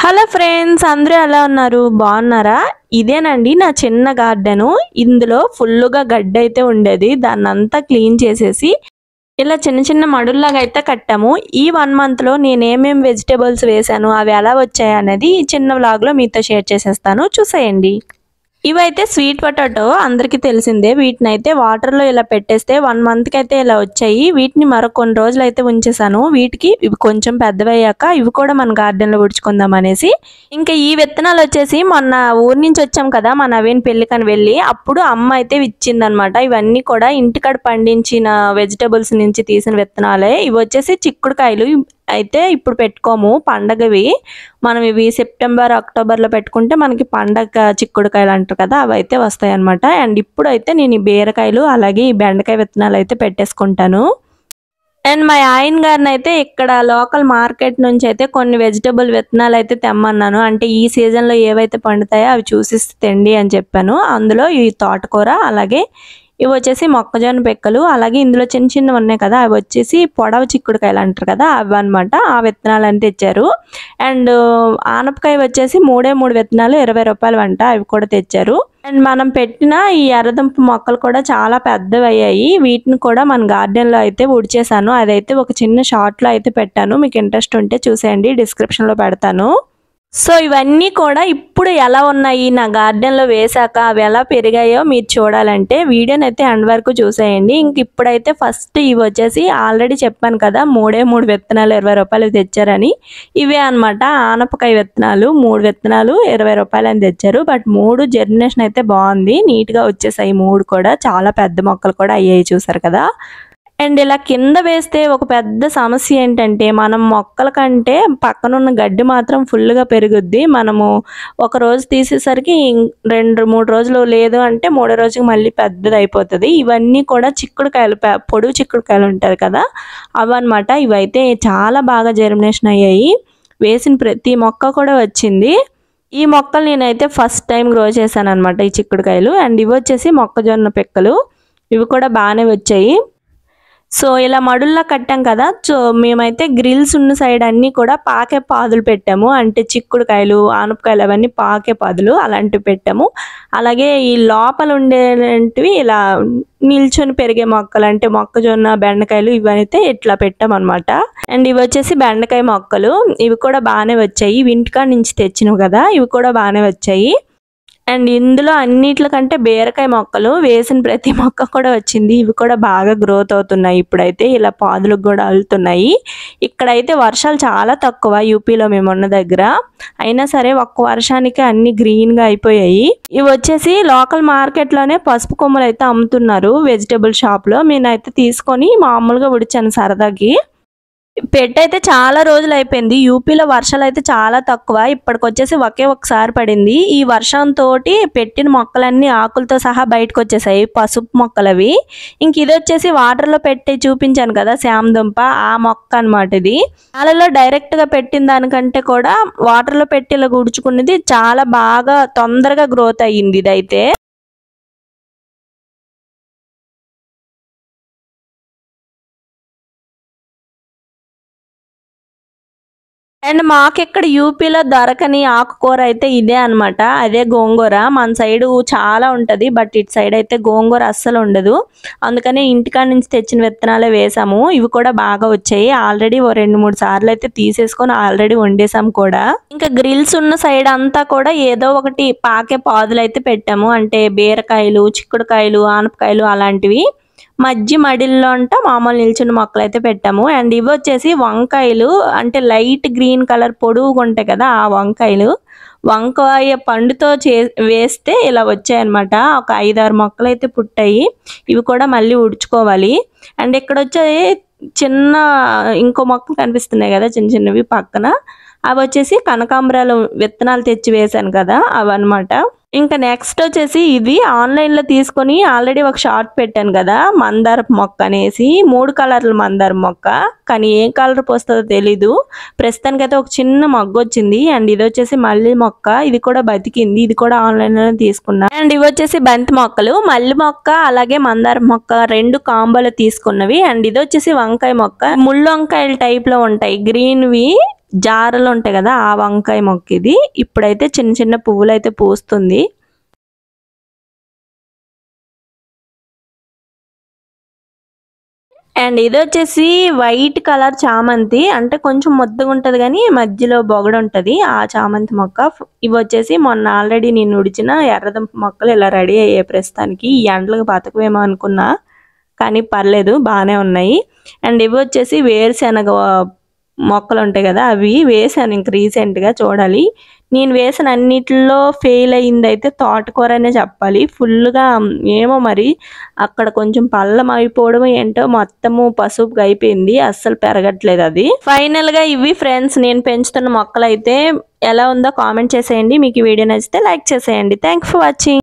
hello friends అందరూ ఎలా ఉన్నారు బాగున్నారా ఇదేనండి నా చిన్న గార్డెను ఇందులో ఫుల్గా గడ్డి అయితే ఉండేది దాన్ని అంతా క్లీన్ చేసేసి ఇలా చిన్న చిన్న మడుల్లాగా అయితే కట్టాము ఈ వన్ మంత్లో నేను ఏమేం వెజిటేబుల్స్ వేశాను అవి ఎలా వచ్చాయి అనేది ఈ చిన్న వ్లాగ్లో మీతో షేర్ చేసేస్తాను చూసేయండి ఇవైతే స్వీట్ పొటాటో అందరికీ తెలిసిందే వీటిని అయితే వాటర్లో ఇలా పెట్టేస్తే వన్ మంత్కి అయితే ఇలా వచ్చాయి వీటిని మరో కొన్ని రోజులు అయితే ఉంచేసాను వీటికి ఇవి కొంచెం పెద్దవయ్యాక ఇవి కూడా మన గార్డెన్లో ఉడుచుకుందాం అనేసి ఇంకా ఈ విత్తనాలు వచ్చేసి మొన్న ఊరి నుంచి వచ్చాం కదా మా నవీన్ పెళ్ళికని వెళ్ళి అప్పుడు అమ్మ అయితే ఇచ్చిందనమాట ఇవన్నీ కూడా ఇంటికాడ పండించిన వెజిటబుల్స్ నుంచి తీసిన విత్తనాలే ఇవి వచ్చేసి చిక్కుడుకాయలు అయితే ఇప్పుడు పెట్టుకోము పండగవి మనం ఇవి సెప్టెంబర్ అక్టోబర్లో పెట్టుకుంటే మనకి పండగ చిక్కుడుకాయలు అంటారు కదా అవి అయితే వస్తాయి అనమాట అండ్ ఇప్పుడు అయితే నేను ఈ బీరకాయలు అలాగే ఈ బెండకాయ విత్తనాలు అయితే పెట్టేసుకుంటాను అండ్ మా ఆయన గారిని అయితే ఇక్కడ లోకల్ మార్కెట్ నుంచి అయితే కొన్ని వెజిటబుల్ విత్తనాలు అయితే తెమ్మన్నాను అంటే ఈ సీజన్లో ఏవైతే పండుతాయో అవి చూసి తెండి అని చెప్పాను అందులో ఈ తోటకూర అలాగే ఇవి వచ్చేసి మొక్కజొన్న పెక్కలు అలాగే ఇందులో చిన్న చిన్నవి ఉన్నాయి కదా అవి వచ్చేసి పొడవ చిక్కుడుకాయలు అంటారు కదా అవి అనమాట ఆ విత్తనాలు అని తెచ్చారు అండ్ ఆనపకాయ వచ్చేసి మూడే మూడు విత్తనాలు ఇరవై రూపాయలు అంట అవి కూడా తెచ్చారు అండ్ మనం పెట్టిన ఈ ఎర్రదుంప మొక్కలు కూడా చాలా పెద్దవి అయ్యాయి వీటిని కూడా మన గార్డెన్లో అయితే ఉడిచేసాను అదైతే ఒక చిన్న షార్ట్లో అయితే పెట్టాను మీకు ఇంట్రెస్ట్ ఉంటే చూసేయండి డిస్క్రిప్షన్లో పెడతాను సో ఇవన్నీ కూడా ఇప్పుడు ఎలా ఉన్నాయి నా గార్డెన్లో వేసాక అవి ఎలా పెరిగాయో మీరు చూడాలంటే వీడియోని అయితే ఎండ్ వరకు చూసేయండి ఇంక ఇప్పుడైతే ఫస్ట్ ఇవి వచ్చేసి ఆల్రెడీ చెప్పాను కదా మూడే మూడు విత్తనాలు ఇరవై రూపాయలు తెచ్చారని ఇవే అనమాట ఆనపకాయ విత్తనాలు మూడు విత్తనాలు ఇరవై రూపాయలు అని తెచ్చారు బట్ మూడు జర్మినేషన్ అయితే బాగుంది నీట్గా వచ్చేసాయి మూడు కూడా చాలా పెద్ద మొక్కలు కూడా అయ్యాయి చూసారు కదా అండ్ ఇలా కింద వేస్తే ఒక పెద్ద సమస్య ఏంటంటే మనం మొక్కల కంటే పక్కనున్న గడ్డి మాత్రం ఫుల్గా పెరుగుద్ది మనము ఒక రోజు తీసేసరికి ఇం- రెండు మూడు రోజులు లేదు అంటే మూడో రోజుకి మళ్ళీ పెద్దది అయిపోతుంది ఇవన్నీ కూడా చిక్కుడుకాయలు పె- పొడుగు చిక్కుడుకాయలు ఉంటారు కదా అవన్నమాట ఇవైతే చాలా బాగా జర్మినేషన్ అయ్యాయి వేసిన ప్రతి మొక్క కూడా వచ్చింది ఈ మొక్కలు నేనైతే ఫస్ట్ టైం గ్రో చేశాను అనమాట ఈ చిక్కుడుకాయలు అండ్ ఇవి వచ్చేసి మొక్కజొన్న పిక్కలు ఇవి కూడా బాగానే వచ్చాయి సో ఇలా మడుల్లా కట్టాం కదా సో మేమైతే గ్రిల్స్ ఉన్న సైడ్ అన్నీ కూడా పాకే పాదులు పెట్టాము అంటే చిక్కుడుకాయలు ఆనపకాయలు అవన్నీ పాకే పాదులు అలాంటివి పెట్టాము అలాగే ఈ లోపల ఉండేటివి ఇలా నిల్చొని పెరిగే మొక్కలు అంటే మొక్కజొన్న బెండకాయలు ఇవైతే ఇట్లా పెట్టామన్నమాట అండ్ ఇవి వచ్చేసి బెండకాయ మొక్కలు ఇవి కూడా బాగానే వచ్చాయి ఇవి ఇంటికాడ నుంచి తెచ్చినవి కదా ఇవి కూడా బాగానే వచ్చాయి అండ్ ఇందులో అన్నిట్లకంటే బీరకాయ మొక్కలు వేసిన ప్రతి మొక్క కూడా వచ్చింది ఇవి కూడా బాగా గ్రోత్ అవుతున్నాయి ఇప్పుడైతే ఇలా పాదులకు కూడా అల్లుతున్నాయి ఇక్కడైతే వర్షాలు చాలా తక్కువ యూపీలో మేము ఉన్న దగ్గర అయినా సరే ఒక్క వర్షానికి అన్ని గ్రీన్గా అయిపోయాయి ఇవి వచ్చేసి లోకల్ మార్కెట్లోనే పసుపు కొమ్మలు అయితే అమ్ముతున్నారు వెజిటేబుల్ షాప్లో నేనైతే తీసుకొని మామూలుగా ఉడిచాను సరదాకి పెట్టి అయితే చాలా రోజులు అయిపోయింది యూపీలో వర్షాలు అయితే చాలా తక్కువ ఇప్పటికి వచ్చేసి ఒకే ఒకసారి పడింది ఈ వర్షంతో పెట్టిన మొక్కలన్నీ ఆకులతో సహా బయటకు వచ్చేసాయి పసుపు మొక్కలు అవి ఇంక ఇది వచ్చేసి వాటర్లో పెట్టి చూపించాను కదా దుంప ఆ మొక్క అన్నమాట ఇది నేలలో డైరెక్ట్ గా పెట్టిన దానికంటే కూడా వాటర్లో పెట్టి ఇలా గుడుచుకున్నది చాలా బాగా తొందరగా గ్రోత్ అయ్యింది ఇదైతే అండ్ మాకెక్కడ యూపీలో దొరకని ఆకుకూర అయితే ఇదే అన్నమాట అదే గోంగూర మన సైడ్ చాలా ఉంటది బట్ ఇటు సైడ్ అయితే గోంగూర అస్సలు ఉండదు అందుకని ఇంటికాడ నుంచి తెచ్చిన విత్తనాలే వేసాము ఇవి కూడా బాగా వచ్చాయి ఆల్రెడీ ఓ రెండు మూడు సార్లు అయితే తీసేసుకొని ఆల్రెడీ వండేసాం కూడా ఇంకా గ్రిల్స్ ఉన్న సైడ్ అంతా కూడా ఏదో ఒకటి పాకే పాదులు అయితే పెట్టాము అంటే బీరకాయలు చిక్కుడుకాయలు ఆనపకాయలు అలాంటివి మధ్య మడిల్లో అంట మామూలు నిల్చున్న మొక్కలు అయితే పెట్టాము అండ్ ఇవి వచ్చేసి వంకాయలు అంటే లైట్ గ్రీన్ కలర్ పొడుగుగా ఉంటాయి కదా ఆ వంకాయలు వంకాయ పండుతో చే వేస్తే ఇలా వచ్చాయన్నమాట ఒక ఐదారు మొక్కలు అయితే పుట్టాయి ఇవి కూడా మళ్ళీ ఉడుచుకోవాలి అండ్ ఇక్కడ వచ్చే చిన్న ఇంకో మొక్కలు కనిపిస్తున్నాయి కదా చిన్న చిన్నవి పక్కన అవి వచ్చేసి కనకాంబరాలు విత్తనాలు తెచ్చి వేశాను కదా అవన్నమాట ఇంకా నెక్స్ట్ వచ్చేసి ఇది ఆన్లైన్ లో తీసుకొని ఆల్రెడీ ఒక షార్ట్ పెట్టాను కదా మందార మొక్క అనేసి మూడు కలర్ల మందార మొక్క కానీ ఏం కలర్ పోస్తుందో తెలీదు ప్రస్తుతానికైతే ఒక చిన్న మొగ్గ వచ్చింది అండ్ ఇది వచ్చేసి మల్లి మొక్క ఇది కూడా బతికింది ఇది కూడా ఆన్లైన్ లో తీసుకున్నా అండ్ ఇవి వచ్చేసి బంతి మొక్కలు మల్లి మొక్క అలాగే మందార మొక్క రెండు కాంబోలు తీసుకున్నవి అండ్ ఇది వచ్చేసి వంకాయ మొక్క ముళ్ళు వంకాయల టైప్ లో ఉంటాయి గ్రీన్వి జారలు ఉంటాయి కదా ఆ వంకాయ మొక్క ఇది ఇప్పుడైతే చిన్న చిన్న పువ్వులు అయితే పూస్తుంది అండ్ ఇది వచ్చేసి వైట్ కలర్ చామంతి అంటే కొంచెం ముద్దగా ఉంటుంది కానీ మధ్యలో బొగడ ఉంటుంది ఆ చామంతి మొక్క ఇవి వచ్చేసి మొన్న ఆల్రెడీ నేను ఉడిచిన ఎర్రదంప మొక్కలు ఇలా రెడీ అయ్యాయి ప్రస్తుతానికి ఈ ఎండలకు బతకవేమో అనుకున్నా కానీ పర్లేదు బాగానే ఉన్నాయి అండ్ ఇవి వచ్చేసి వేరుశెనగ మొక్కలు ఉంటాయి కదా అవి వేసాను ఇంక రీసెంట్గా చూడాలి నేను వేసిన అన్నిటిలో ఫెయిల్ అయింది అయితే తోటకూర అనే చెప్పాలి ఫుల్గా ఏమో మరి అక్కడ కొంచెం పళ్ళం అయిపోవడం ఏంటో మొత్తము పసుపుగా అయిపోయింది అస్సలు పెరగట్లేదు అది ఫైనల్ గా ఇవి ఫ్రెండ్స్ నేను పెంచుతున్న మొక్కలు అయితే ఎలా ఉందో కామెంట్ చేసేయండి మీకు ఈ వీడియో నచ్చితే లైక్ చేసేయండి థ్యాంక్స్ ఫర్ వాచింగ్